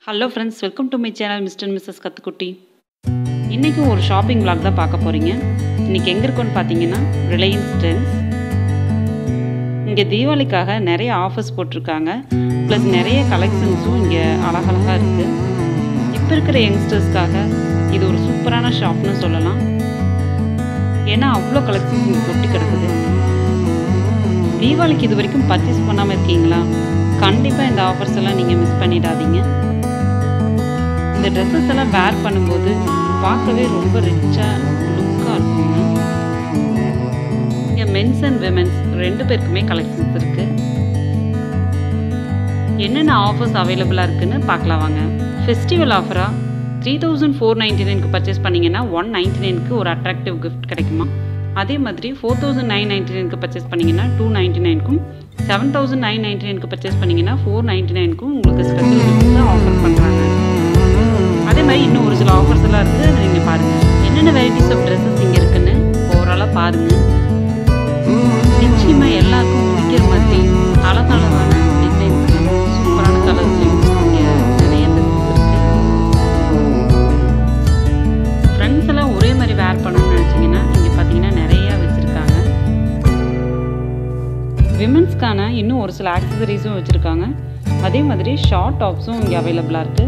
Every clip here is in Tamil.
hello friends welcome to my channel mister and missus Kathukutti இன்றைக்கும் ஒரு ஷாப்பிங் vlog தான் பார்க்க போகிறீங்க இன்றைக்கி எங்கே இருக்கோன்னு பார்த்தீங்கன்னா ரிலையன்ஸ் ட்ரெண்ட்ஸ் இங்கே தீபாவளிக்காக நிறைய ஆஃபர்ஸ் போட்டிருக்காங்க ப்ளஸ் நிறைய கலெக்ஷன்ஸும் இங்கே அழகழகாக இருக்குது இப்போ இருக்கிற யங்ஸ்டர்ஸ்க்காக இது ஒரு சூப்பரான ஷாப்னு சொல்லலாம் ஏன்னா அவ்வளோ கலெக்ஷன்ஸ் இங்கே கொட்டி கிடக்குது தீபாவளிக்கு இது வரைக்கும் பர்ச்சேஸ் பண்ணாமல் இருக்கீங்களா கண்டிப்பாக இந்த ஆஃபர்ஸ் எல்லாம் நீங்கள் மிஸ் பண்ணிடாதீங்க இந்த ட்ரெஸ்ஸஸ் எல்லாம் வேர் பண்ணும்போது பார்க்கவே ரொம்ப ரிச்சாக லுக்காக இருக்குங்க இங்கே மென்ஸ் அண்ட் விமென்ஸ் ரெண்டு பேருக்குமே கலெக்ஷன்ஸ் இருக்குது என்னென்ன ஆஃபர்ஸ் அவைலபிளாக இருக்குன்னு பார்க்கலாம் வாங்க ஃபெஸ்டிவல் ஆஃபராக த்ரீ தௌசண்ட் ஃபோர் நைன்டி நைனுக்கு பர்ச்சேஸ் பண்ணிங்கன்னா ஒன் நைன்டி நைனுக்கு ஒரு அட்ராக்டிவ் கிஃப்ட் கிடைக்குமா அதே மாதிரி ஃபோர் தௌசண்ட் நைன் நைன்டி நைனுக்கு பர்ச்சேஸ் பண்ணிங்கன்னா டூ நைன்டி நைனுக்கும் செவன் தௌசண்ட் நைன் நைன்டி நைனுக்கு பர்ச்சேஸ் பண்ணிங்கன்னா ஃபோர் நைன்டி நைனுக்கும் உங்களுக்கு ஸ்பெஷல் கிஃப்ட்ஸ் ஆஃபர் பண்ணுறாங்க அதே மாதிரி இன்னும் ஒரு சில ஆஃபர்ஸ் எல்லாம் இருக்குது அதை நீங்கள் பாருங்கள் என்னென்ன வெரைட்டிஸ் ஆஃப் ட்ரெஸ்ஸஸ் இங்கே இருக்குன்னு ஓவராலாக பாருங்கள் நிச்சயமாக எல்லாருக்கும் பிடிக்கிற மாதிரி அழகழகான டிசைன்ஸ் சூப்பரான கலர்ஸ்லையும் இங்கே நிறைய ட்ரெஸ்ஸஸ் இருக்குது ஃப்ரெண்ட்ஸ் எல்லாம் ஒரே மாதிரி வேர் பண்ணணும்னு நினச்சிங்கன்னா இங்கே பார்த்தீங்கன்னா நிறையா வச்சுருக்காங்க விமென்ஸ்க்கான இன்னும் ஒரு சில ஆக்சசரிஸும் வச்சுருக்காங்க அதே மாதிரி ஷார்ட் டாப்ஸும் இங்கே அவைலபிளாக இருக்குது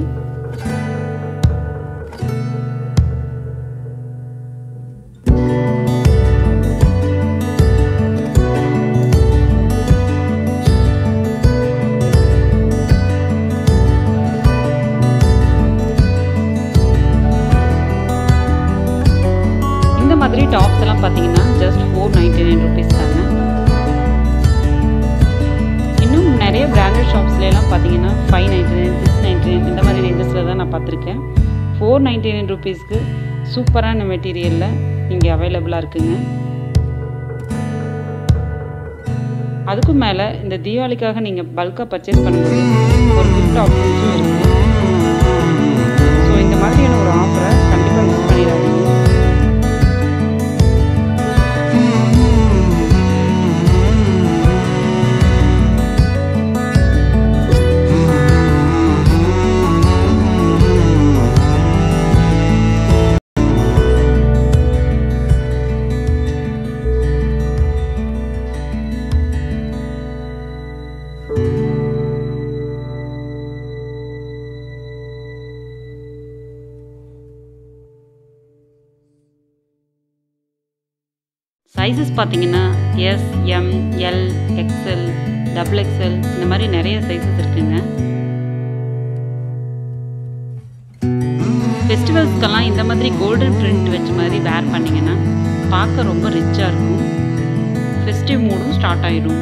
இந்த மாதிரி டாப்ஸ் எல்லாம் பார்த்தீங்கன்னா just four ninety nine rupees தாங்க இன்னும் நிறைய பிராண்டட் ஷாப்ஸ்ல எல்லாம் பார்த்தீங்கன்னா five ninety nine six ninety nine இந்த மாதிரி ரேஞ்சஸில் தான் நான் பார்த்துருக்கேன் ஃபோர் நைன்டி நைன் ருபீஸ்க்கு சூப்பரான மெட்டீரியலில் இங்கே அவைலபிளாக இருக்குங்க அதுக்கும் மேலே இந்த தீபாவளிக்காக நீங்கள் பல்காக பர்ச்சேஸ் பண்ணும்போது ஒரு கிஃப்ட் ஆப்ஷன்ஸும் இருக்குது ஸோ இந்த மாதிரியான ஒரு ஆஃபரை கண்டிப்பாக மிஸ் பண்ணிடாதீங்க சைஸஸ் பார்த்தீங்கன்னா S M L XL double XL இந்த மாதிரி நிறைய சைஸஸ் இருக்குங்க ஃபெஸ்டிவல்ஸ்க்கெல்லாம் இந்த மாதிரி கோல்டன் பிரிண்ட் வச்ச மாதிரி வேர் பண்ணிங்கன்னா பார்க்க ரொம்ப ரிச்சாக இருக்கும் ஃபெஸ்டிவ் மூடும் ஸ்டார்ட் ஆயிடும்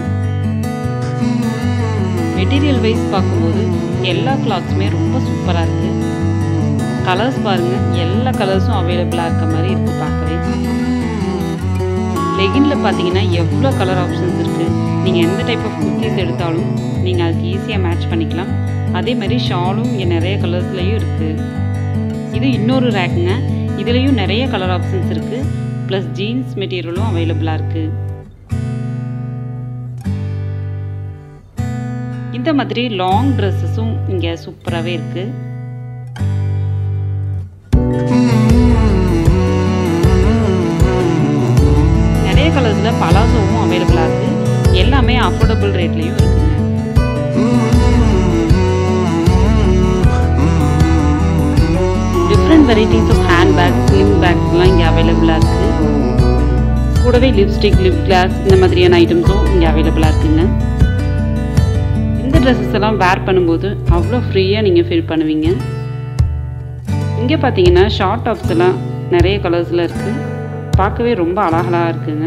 மெட்டீரியல் வைஸ் பார்க்கும்போது எல்லா கிளாத்ஸுமே ரொம்ப சூப்பராக இருக்குது கலர்ஸ் பாருங்கள் எல்லா கலர்ஸும் அவைலபிளாக இருக்க மாதிரி இருக்குது பார்க்கவே லெகினில் பார்த்தீங்கன்னா எவ்வளோ கலர் ஆப்ஷன்ஸ் இருக்குது நீங்கள் எந்த டைப் ஆஃப் குர்த்திஸ் எடுத்தாலும் நீங்கள் அதுக்கு ஈஸியாக மேட்ச் பண்ணிக்கலாம் அதே மாதிரி ஷாலும் இங்கே நிறைய கலர்ஸ்லேயும் இருக்குது இது இன்னொரு ரேக்குங்க இதுலேயும் நிறைய கலர் ஆப்ஷன்ஸ் இருக்குது ப்ளஸ் ஜீன்ஸ் மெட்டீரியலும் அவைலபிளாக இருக்குது இந்த மாதிரி லாங் ட்ரெஸ்ஸஸும் இங்கே சூப்பராகவே இருக்குது நிறைய கலர்ஸில் பலாசோவும் அவைலபிளாக இருக்குது எல்லாமே அஃபோர்டபுள் ரேட்லேயும் இருக்குங்க different varieties of hand bag slim பேக்ஸ்லாம் இங்கே அவைலபிளாக இருக்குது கூடவே லிப்ஸ்டிக் லிப் கிளாஸ் இந்த மாதிரியான ஐட்டம்ஸும் இங்கே அவைலபிளாக இருக்குங்க இந்த ட்ரெஸ்ஸஸ் எல்லாம் வேர் பண்ணும்போது அவ்வளோ ஃப்ரீயாக நீங்கள் ஃபீல் பண்ணுவீங்க இங்கே பார்த்தீங்கன்னா ஷார்ட் டாப்ஸ் எல்லாம் நிறைய கலர்ஸில் இருக்குது பார்க்கவே ரொம்ப அழகழகாக இருக்குங்க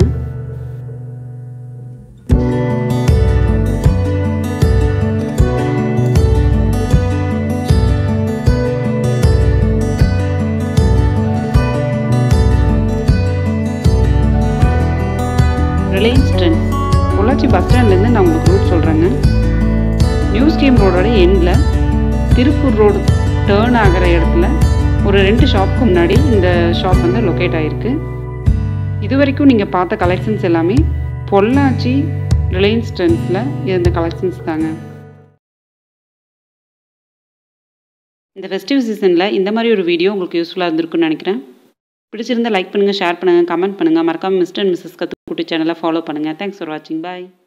ரிலையன்ஸ் ட்ரெண்ட்ஸ் பொள்ளாச்சி பஸ் ஸ்டாண்ட்லேருந்து நான் உங்களுக்கு ரூட் சொல்கிறேங்க நியூ ஸ்கீம் ரோடோட எண்டில் திருப்பூர் ரோடு டேர்ன் ஆகிற இடத்துல ஒரு ரெண்டு ஷாப்புக்கு முன்னாடி இந்த ஷாப் வந்து லொக்கேட் ஆகிருக்கு இது வரைக்கும் நீங்கள் பார்த்த கலெக்ஷன்ஸ் எல்லாமே பொள்ளாச்சி ரிலையன்ஸ் ட்ரெண்ட்ஸில் இருந்த கலெக்ஷன்ஸ் தாங்க இந்த ஃபெஸ்டிவ் சீசனில் இந்த மாதிரி ஒரு வீடியோ உங்களுக்கு யூஸ்ஃபுல்லாக இருந்திருக்குன்னு நினைக்கிறேன் பிடிச்சிருந்தா லைக் பண்ணுங்கள் ஷேர் பண்ணுங்கள் கமெண்ட் பண்ணுங்கள் மறக்காமல் மிஸ்டர் அண்ட் மிஸ்ஸஸ் கற்றுக்குட்டி சேனலை ஃபாலோ பண்ணுங்கள் தேங்க்ஸ் ஃபார் வாட்சிங் பாய்